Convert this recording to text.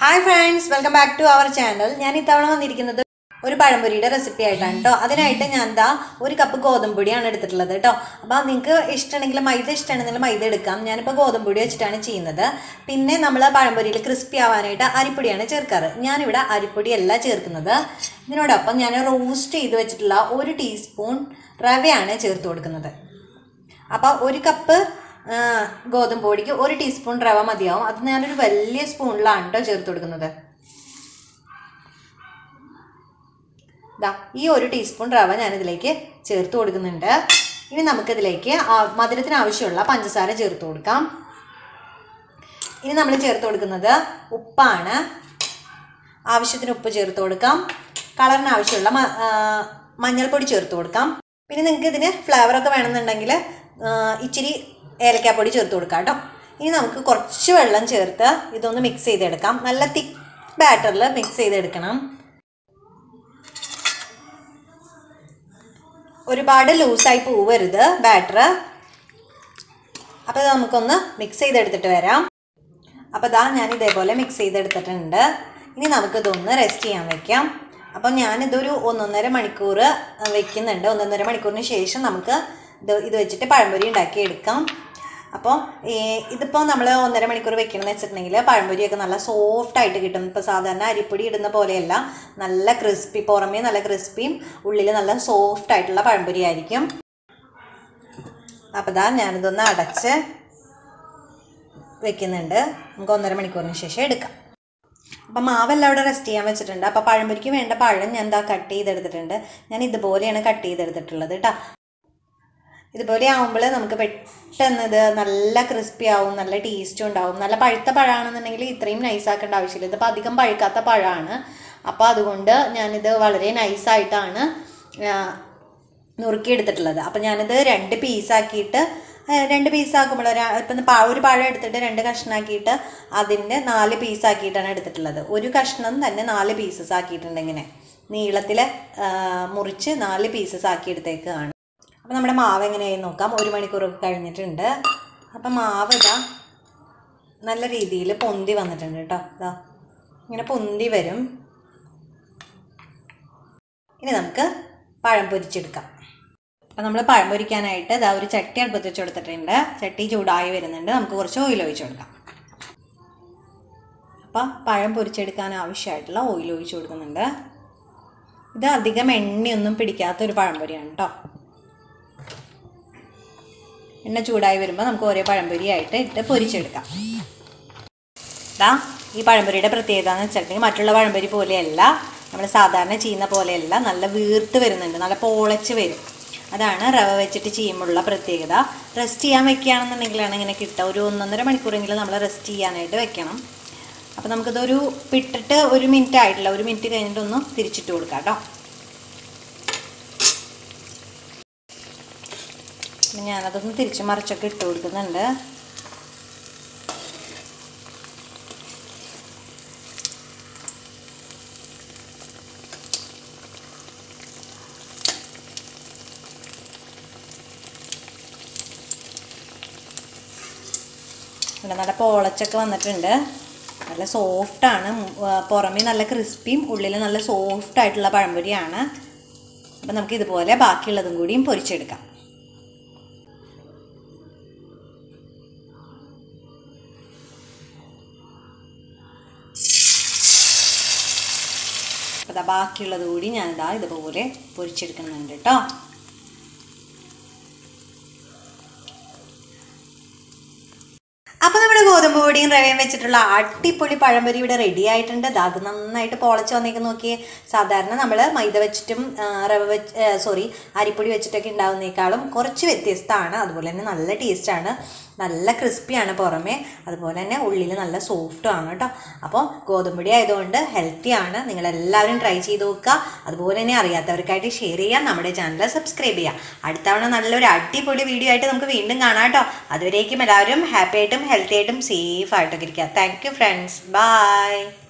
hi friends welcome back to our channel ഞാൻ ഇത്തവണ വന്നിരിക്കുന്നത് ഒരു പഴംപൊരിയുടെ റെസിപ്പി ആയിട്ടാണ് കേട്ടോ അതിനായിട്ട് ഞാൻ എന്താ ഒരു കപ്പ് ഗോതമ്പ് പൊടിയാണ് എടുത്തിട്ടുള്ളത് കേട്ടോ അപ്പോൾ നിങ്ങൾക്ക് ഇഷ്ടമാണെങ്കിൽ മൈദ ഇഷ്ടമാണെന്നുണ്ടെങ്കിൽ മൈദ എടുക്കാം ഞാനിപ്പോൾ ഗോതമ്പ് പൊടി വെച്ചിട്ടാണ് ചെയ്യുന്നത് പിന്നെ നമ്മൾ പഴംപൊരിയിൽ ക്രിസ്പി ആവാനായിട്ട് അരിപ്പൊടിയാണ് ചേർക്കാറ് ഞാനിവിടെ അരിപ്പൊടിയല്ല ചേർക്കുന്നത് ഇതിനോടൊപ്പം ഞാൻ റോസ്റ്റ് ചെയ്ത് വെച്ചിട്ടുള്ള ഒരു ടീസ്പൂൺ റവയാണ് ചേർത്ത് കൊടുക്കുന്നത് അപ്പോൾ ഒരു കപ്പ് ആ, ഗോതമ്പ് പൊടിക്ക് ഒരു ടീസ്പൂൺ റവ മതിയാവും അത് ഞാനൊരു വലിയ സ്പൂണിലാണ് കേട്ടോ ചേർത്ത് കൊടുക്കുന്നത് ദാ ഈ ഒരു ടീസ്പൂൺ റവ ഞാനിതിലേക്ക് ചേർത്ത് കൊടുക്കുന്നുണ്ട് ഇനി നമുക്കിതിലേക്ക് ആ- മധുരത്തിന് ആവശ്യമുള്ള പഞ്ചസാര ചേർത്ത് കൊടുക്കാം ഇനി നമ്മൾ ചേർത്ത് കൊടുക്കുന്നത് ഉപ്പാണ് ആവശ്യത്തിന് ഉപ്പ് ചേർത്ത് കൊടുക്കാം കളറിന് ആവശ്യമുള്ള മ- ആ, മഞ്ഞൾപ്പൊടി ചേർത്ത് കൊടുക്കാം പിന്നെ നിങ്ങൾക്ക് ഇതിന് ഫ്ലേവറൊക്കെ വേണമെന്നുണ്ടെങ്കിൽ ആ, ഇച്ചിരി ഏലക്കാപ്പൊടി ചേർത്ത് കൊടുക്കാം കേട്ടോ ഇനി നമുക്ക് കുറച്ച് വെള്ളം ചേർത്ത് ഇതൊന്ന് മിക്സ് ചെയ്തെടുക്കാം നല്ല തിക്ക് ബാറ്ററിൽ മിക്സ് ചെയ്തെടുക്കണം ഒരുപാട് ലൂസായി പോവരുത് ബാറ്റർ അപ്പോൾ ഇത് നമുക്കൊന്ന് മിക്സ് ചെയ്തെടുത്തിട്ട് വരാം അപ്പോൾ ദാ ഞാൻ ഇതേപോലെ മിക്സ് ചെയ്തെടുത്തിട്ടുണ്ട് ഇനി നമുക്കിതൊന്ന് റെസ്റ്റ് ചെയ്യാൻ വെക്കാം അപ്പോൾ ഞാനിതൊരു ഒന്നൊന്നര മണിക്കൂർ വെക്കുന്നുണ്ട് ഒന്നൊന്നര മണിക്കൂറിന് ശേഷം നമുക്ക് ഇത് ഇത് വെച്ചിട്ട് പഴംപൊരി ഉണ്ടാക്കി എടുക്കാം അപ്പോൾ ഇതിപ്പോൾ നമ്മൾ ഒന്നര മണിക്കൂർ വെക്കണമെന്ന് വെച്ചിട്ടുണ്ടെങ്കിൽ പഴംപൊരിയൊക്കെ നല്ല സോഫ്റ്റ് ആയിട്ട് കിട്ടും ഇപ്പോൾ സാധാരണ അരിപ്പൊടി ഇടുന്ന പോലെയല്ല നല്ല ക്രിസ്പി പുറമേ നല്ല ക്രിസ്പിയും ഉള്ളിൽ നല്ല സോഫ്റ്റ് ആയിട്ടുള്ള പഴംപൊരി ആയിരിക്കും അപ്പോൾ ദാ ഞാനിതൊന്ന് അടച്ച് വെക്കുന്നുണ്ട് നമുക്ക് ഒന്നര മണിക്കൂറിന് ശേഷം എടുക്കാം അപ്പം മാവെല്ലാം അവിടെ റെസ്റ്റ് ചെയ്യാൻ വെച്ചിട്ടുണ്ട് അപ്പോൾ പഴംപൊരിക്ക് വേണ്ട പഴം ഞാൻ എന്താ കട്ട് ചെയ്തെടുത്തിട്ടുണ്ട് ഞാൻ ഇതുപോലെയാണ് കട്ട് ചെയ്തെടുത്തിട്ടുള്ളത് കേട്ടോ ഇതുപോലെ ആവുമ്പോൾ നമുക്ക് പെട്ടെന്ന് ഇത് നല്ല ക്രിസ്പി ആവും നല്ല ടേസ്റ്റും ഉണ്ടാവും നല്ല പഴുത്ത പഴമാണെന്നുണ്ടെങ്കിൽ ഇത്രയും നൈസ് ആക്കേണ്ട ആവശ്യമില്ല ഇതിപ്പോൾ അധികം പഴുക്കാത്ത പഴമാണ് അപ്പോൾ അതുകൊണ്ട് ഞാനിത് വളരെ നൈസായിട്ടാണ് നുറുക്കിയെടുത്തിട്ടുള്ളത് അപ്പം ഞാനിത് രണ്ട് പീസാക്കിയിട്ട് രണ്ട് പീസാക്കുമ്പോൾ ഇപ്പം പ- ഒരു പഴം എടുത്തിട്ട് രണ്ട് കഷ്ണാക്കിയിട്ട് അതിൻ്റെ നാല് പീസാക്കിയിട്ടാണ് എടുത്തിട്ടുള്ളത് ഒരു കഷ്ണം തന്നെ നാല് പീസസ് ആക്കിയിട്ടുണ്ട് ഇങ്ങനെ നീളത്തിൽ മുറിച്ച് നാല് പീസസ് ആക്കി എടുത്തേക്കാണ് അപ്പം നമ്മുടെ മാവ് എങ്ങനെയായി നോക്കാം ഒരു മണിക്കൂറൊക്കെ കഴിഞ്ഞിട്ടുണ്ട് അപ്പം മാവ് ഇതാ നല്ല രീതിയിൽ പൊന്തി വന്നിട്ടുണ്ട് കേട്ടോ ഇതാ ഇങ്ങനെ പൊന്തി വരും ഇനി നമുക്ക് പഴം പൊരിച്ചെടുക്കാം അപ്പം നമ്മൾ പഴം പൊരിക്കാനായിട്ട് ഇതാ ഒരു ചട്ടി അടുപ്പത്ത് വെച്ച് കൊടുത്തിട്ടുണ്ട് ചട്ടി ചൂടായി വരുന്നുണ്ട് നമുക്ക് കുറച്ച് ഓയിൽ ഒഴിച്ച് കൊടുക്കാം അപ്പം പഴം പൊരിച്ചെടുക്കാൻ ആവശ്യമായിട്ടുള്ള ഓയിൽ ഒഴിച്ച് കൊടുക്കുന്നുണ്ട് ഇത് അധികം എണ്ണയൊന്നും പിടിക്കാത്ത ഒരു പഴംപൊരിയാണ് കേട്ടോ എണ്ണ ചൂടായി വരുമ്പോൾ നമുക്ക് ഓരോ പഴംപൊരിയായിട്ട് ഇട്ട് പൊരിച്ചെടുക്കാം ഇതാ ഈ പഴംപൊരിയുടെ പ്രത്യേകത എന്ന് വെച്ചിട്ടുണ്ടെങ്കിൽ മറ്റുള്ള പഴംപൊരി പോലെയല്ല നമ്മൾ സാധാരണ ചെയ്യുന്ന പോലെയല്ല നല്ല വീർത്ത് വരുന്നുണ്ട് നല്ല പോളച്ച് വരും അതാണ് റവ വെച്ചിട്ട് ചെയ്യുമ്പോഴുള്ള പ്രത്യേകത റെസ്റ്റ് ചെയ്യാൻ വെക്കുകയാണെന്നുണ്ടെങ്കിലാണ് ഇങ്ങനെ കിട്ടുക ഒരു ഒന്നൊന്നര മണിക്കൂറെങ്കിലും നമ്മൾ റെസ്റ്റ് ചെയ്യാനായിട്ട് വെക്കണം അപ്പോൾ നമുക്കിതൊരു പിട്ടിട്ട് ഒരു മിനിറ്റ് ആയിട്ടില്ല ഒരു മിനിറ്റ് കഴിഞ്ഞിട്ടൊന്ന് തിരിച്ചിട്ട് കൊടുക്കാം കേട്ടോ പിന്നെ ഞാനതൊന്ന് തിരിച്ച് മറിച്ചൊക്കെ ഇട്ട് കൊടുക്കുന്നുണ്ട് ഇവിടെ നല്ല പോളച്ചൊക്കെ വന്നിട്ടുണ്ട് നല്ല സോഫ്റ്റാണ് പുറമേ നല്ല ക്രിസ്പിയും ഉള്ളിൽ നല്ല സോഫ്റ്റ് ആയിട്ടുള്ള പഴംപൊരിയാണ് അപ്പം നമുക്ക് ഇതുപോലെ ബാക്കിയുള്ളതും കൂടിയും പൊരിച്ചെടുക്കാം അപ്പോൾ ദാ ബാക്കിയുള്ളത് കൂടി ഞാനിതാ ഇതുപോലെ പൊരിച്ചെടുക്കുന്നുണ്ട് കേട്ടോ അപ്പോൾ നമ്മുടെ ഗോതമ്പ് പൊടിയും റവയും വെച്ചിട്ടുള്ള അടിപൊളി പഴംപൊരി ഇവിടെ റെഡി ആയിട്ടുണ്ട് ദാ അത് നന്നായിട്ട് പൊളച്ച് വന്നേക്ക് നോക്കിയേ സാധാരണ നമ്മൾ മൈദ വെച്ചിട്ടും ആ, റവ വെച്ച് സോറി അരിപ്പൊടി വെച്ചിട്ടൊക്കെ ഉണ്ടാവുന്നേക്കാളും കുറച്ച് വ്യത്യസ്തമാണ് അതുപോലെ തന്നെ നല്ല ടേസ്റ്റാണ് നല്ല ക്രിസ്പിയാണ് പുറമേ അതുപോലെ തന്നെ ഉള്ളിൽ നല്ല സോഫ്റ്റും ആണ് കേട്ടോ അപ്പോൾ ഗോതമ്പൊടി ആയതുകൊണ്ട് ഹെൽത്തി ആണ് നിങ്ങൾ എല്ലാവരും ട്രൈ ചെയ്ത് നോക്കുക അതുപോലെ തന്നെ അറിയാത്തവർക്കായിട്ട് ഷെയർ ചെയ്യാം നമ്മുടെ ചാനൽ സബ്സ്ക്രൈബ് ചെയ്യുക അടുത്ത തവണ നല്ലൊരു അടിപൊളി വീഡിയോ ആയിട്ട് നമുക്ക് വീണ്ടും കാണാം കേട്ടോ അതുവരേക്കും എല്ലാവരും ഹാപ്പി ആയിട്ടും ഹെൽത്തി ആയിട്ടും സേഫ് ആയിട്ടൊക്കെ ഇരിക്കുക താങ്ക് യു ഫ്രണ്ട്സ് ബൈ